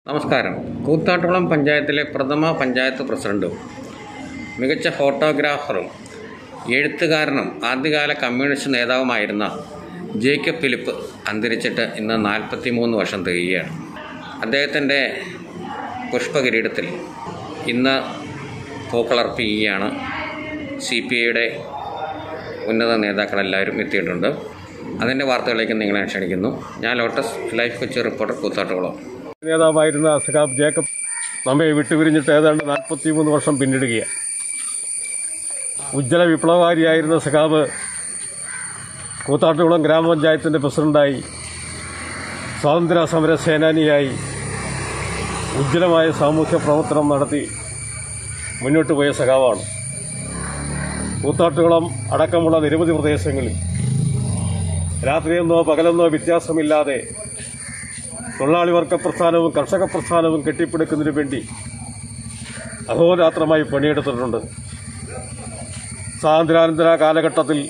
നമസ്കാരം കൂത്താട്ടുകുളം പഞ്ചായത്തിലെ പ്രഥമ പഞ്ചായത്ത് പ്രസിഡന്റും മികച്ച ഫോട്ടോഗ്രാഫറും എഴുത്തുകാരനും ആദ്യകാല കമ്മ്യൂണിസ്റ്റ് നേതാവുമായിരുന്ന ജേക്കബ് ഫിലിപ്പ് അന്തരിച്ചിട്ട് ഇന്ന് നാൽപ്പത്തി മൂന്ന് വർഷം തികയുകയാണ് അദ്ദേഹത്തിൻ്റെ പുഷ്പകിരീടത്തിൽ ഇന്ന് പൂക്കളർപ്പിക്കുകയാണ് സി പി ഐയുടെ ഉന്നത നേതാക്കളെല്ലാവരും എത്തിയിട്ടുണ്ട് അതിൻ്റെ വാർത്തകളിലേക്ക് നിങ്ങളെ ക്ഷണിക്കുന്നു ഞാൻ Lotus Life Kochi reporter Koothattukulam നേതാവായിരുന്ന സഖാബ് ജേക്കബ് നമ്മെ വിട്ടുപിരിഞ്ഞിട്ട് ഏതാണ്ട് നാൽപ്പത്തി മൂന്ന് വർഷം പിന്നിടുകയാണ് ഉജ്ജ്വല വിപ്ലവകാരിയായിരുന്ന സഖാബ് കൂത്താട്ടുകുളം ഗ്രാമപഞ്ചായത്തിൻ്റെ പ്രസിഡന്റായി സ്വാതന്ത്ര്യ സമര സേനാനിയായി ഉജ്ജ്വലമായ സാമൂഹ്യ പ്രവർത്തനം നടത്തി മുന്നോട്ട് പോയ സഖാവാണ് കൂത്താട്ടുകുളം അടക്കമുള്ള നിരവധി പ്രദേശങ്ങളിൽ രാത്രിയെന്നോ പകലെന്നോ വ്യത്യാസമില്ലാതെ തൊഴിലാളി വർഗ പ്രസ്ഥാനവും കർഷക പ്രസ്ഥാനവും കെട്ടിപ്പടുക്കുന്നതിനു വേണ്ടി അഹോരാത്രമായി പണിയെടുത്തിട്ടുണ്ട് സ്വാതന്ത്ര്യാനന്തര കാലഘട്ടത്തിൽ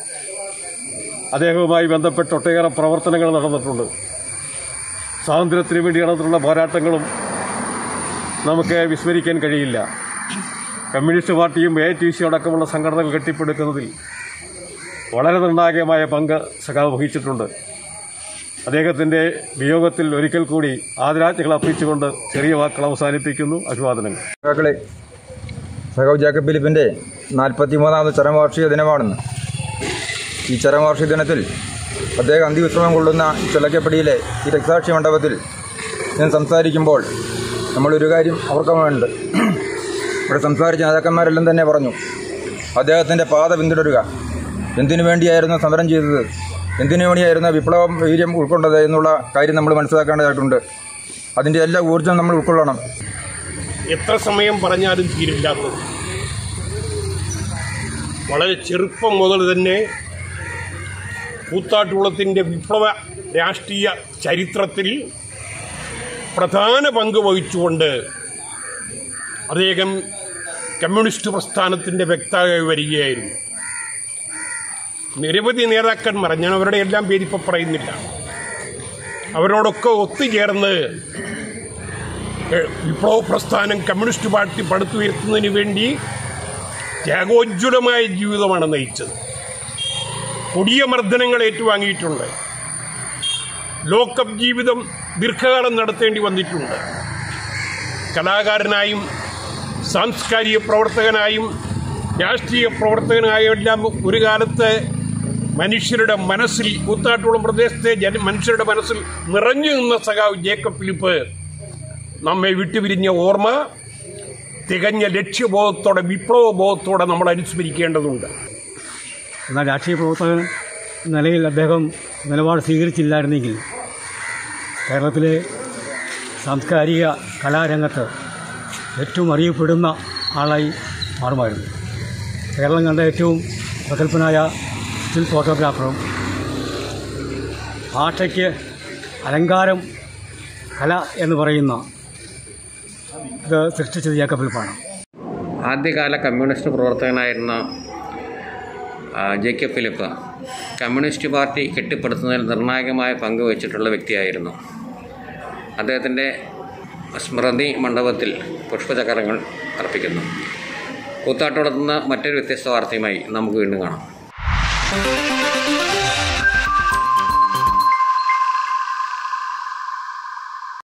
അദ്ദേഹവുമായി ബന്ധപ്പെട്ട് ഒട്ടേറെ പ്രവർത്തനങ്ങൾ നടന്നിട്ടുണ്ട് സ്വാതന്ത്ര്യത്തിന് വേണ്ടി നടന്നിട്ടുള്ള പോരാട്ടങ്ങളും നമുക്ക് വിസ്മരിക്കാൻ കഴിയില്ല കമ്മ്യൂണിസ്റ്റ് പാർട്ടിയും എ ടി സി അടക്കമുള്ള സംഘടനകൾ കെട്ടിപ്പടുക്കുന്നതിൽ വളരെ നിർണായകമായ പങ്ക് സഖാവ് വഹിച്ചിട്ടുണ്ട് അദ്ദേഹത്തിന്റെ വിയോഗത്തിൽ ഒരിക്കൽ കൂടി ആദരാജ്ഞകൾ അർപ്പിച്ചുകൊണ്ട് ചെറിയ വാക്കുകൾ അവസാനിപ്പിക്കുന്നു അഭിവാദനങ്ങൾ സഖാക്കളെ സഖാവ് ജാക്കബ് ഫിലിപ്പിൻ്റെ നാൽപ്പത്തി മൂന്നാമത് ചരമവാർഷിക ദിനമാണെന്ന് ഈ ചരമവാർഷിക ദിനത്തിൽ അദ്ദേഹം അന്ത്യവിശ്രമം കൊള്ളുന്ന ഈ ചെല്ലക്കപ്പടിയിലെ ഈ രക്താക്ഷി മണ്ഡപത്തിൽ ഞാൻ സംസാരിക്കുമ്പോൾ നമ്മളൊരു കാര്യം ഓർക്കമുണ്ട് ഇവിടെ സംസാരിച്ച നേതാക്കന്മാരെല്ലാം തന്നെ പറഞ്ഞു അദ്ദേഹത്തിൻ്റെ പാത പിന്തുടരുക എന്തിനു വേണ്ടിയായിരുന്നു സമരം ചെയ്തത് എന്തിനു വേണ്ടിയായിരുന്നു വിപ്ലവം വീര്യം ഉൾക്കൊണ്ടത് എന്നുള്ള കാര്യം നമ്മൾ മനസ്സിലാക്കേണ്ടതായിട്ടുണ്ട് അതിൻ്റെ എല്ലാ ഊർജ്ജം നമ്മൾ ഉൾക്കൊള്ളണം എത്ര സമയം പറഞ്ഞാലും തീരില്ലാത്തത് വളരെ ചെറുപ്പം മുതൽ തന്നെ കൂത്താട്ടുകുളത്തിൻ്റെ വിപ്ലവ രാഷ്ട്രീയ ചരിത്രത്തിൽ പ്രധാന പങ്ക് വഹിച്ചുകൊണ്ട് അദ്ദേഹം കമ്മ്യൂണിസ്റ്റ് പ്രസ്ഥാനത്തിൻ്റെ വ്യക്താവായി വരികയായിരുന്നു നിരവധി നേതാക്കന്മാർ ഞാൻ അവരുടെ എല്ലാം പേരിപ്പോൾ പറയുന്നില്ല അവരോടൊക്കെ ഒത്തുചേർന്ന് ഏഹ്, വിപ്ലവ പ്രസ്ഥാനം കമ്മ്യൂണിസ്റ്റ് പാർട്ടി പടുത്തുയർത്തുന്നതിന് വേണ്ടി ത്യാഗോജ്വലമായ ജീവിതമാണ് നയിച്ചത് കൊടിയ മർദ്ദനങ്ങൾ ഏറ്റുവാങ്ങിയിട്ടുണ്ട് ലോക്കപ്പ് ജീവിതം ദീർഘകാലം നടത്തേണ്ടി വന്നിട്ടുണ്ട് കലാകാരനായും സാംസ്കാരിക പ്രവർത്തകനായും രാഷ്ട്രീയ പ്രവർത്തകനായും എല്ലാം ഒരു കാലത്ത് മനുഷ്യരുടെ മനസ്സിൽ കൂത്താട്ടുകുളം പ്രദേശത്തെ ജന മനുഷ്യരുടെ മനസ്സിൽ നിറഞ്ഞു നിന്ന സഖാവ് ജേക്കബ് ഫിലിപ്പ് നമ്മെ വിട്ടുപിരിഞ്ഞ ഓർമ്മ തികഞ്ഞ ലക്ഷ്യബോധത്തോടെ വിപ്ലവബോധത്തോടെ നമ്മൾ അനുസ്മരിക്കേണ്ടതുണ്ട് എന്നാൽ രാഷ്ട്രീയ പ്രവർത്തകൻ എന്ന നിലയിൽ അദ്ദേഹം നിലപാട് സ്വീകരിച്ചില്ലായിരുന്നെങ്കിൽ കേരളത്തിലെ സാംസ്കാരിക കലാരംഗത്ത് ഏറ്റവും അറിയപ്പെടുന്ന ആളായി മാറുമായിരുന്നു കേരളം കണ്ട ഏറ്റവും പ്രഗത്ഭനായ സ്റ്റിൽ ഫോട്ടോഗ്രാഫറും ഭാഷയ്ക്ക് അലങ്കാരം കല എന്ന് പറയുന്ന ഇത് സൃഷ്ടിച്ചത് ജേക്കബിൽപ്പാണ് ആദ്യകാല കമ്മ്യൂണിസ്റ്റ് പ്രവർത്തകനായിരുന്ന ആ, ജേക്കബ് ഫിലിപ്പ് കമ്മ്യൂണിസ്റ്റ് പാർട്ടി കെട്ടിപ്പടുത്തുന്നതിൽ നിർണായകമായ പങ്ക് വഹിച്ചിട്ടുള്ള വ്യക്തിയായിരുന്നു അദ്ദേഹത്തിൻ്റെ സ്മൃതി മണ്ഡപത്തിൽ പുഷ്പചക്രങ്ങൾ അർപ്പിക്കുന്നു കൂത്താട്ടോടത്തുനിന്ന് മറ്റൊരു വ്യത്യസ്ത വാർത്തയുമായി നമുക്ക് വീണ്ടും കാണാം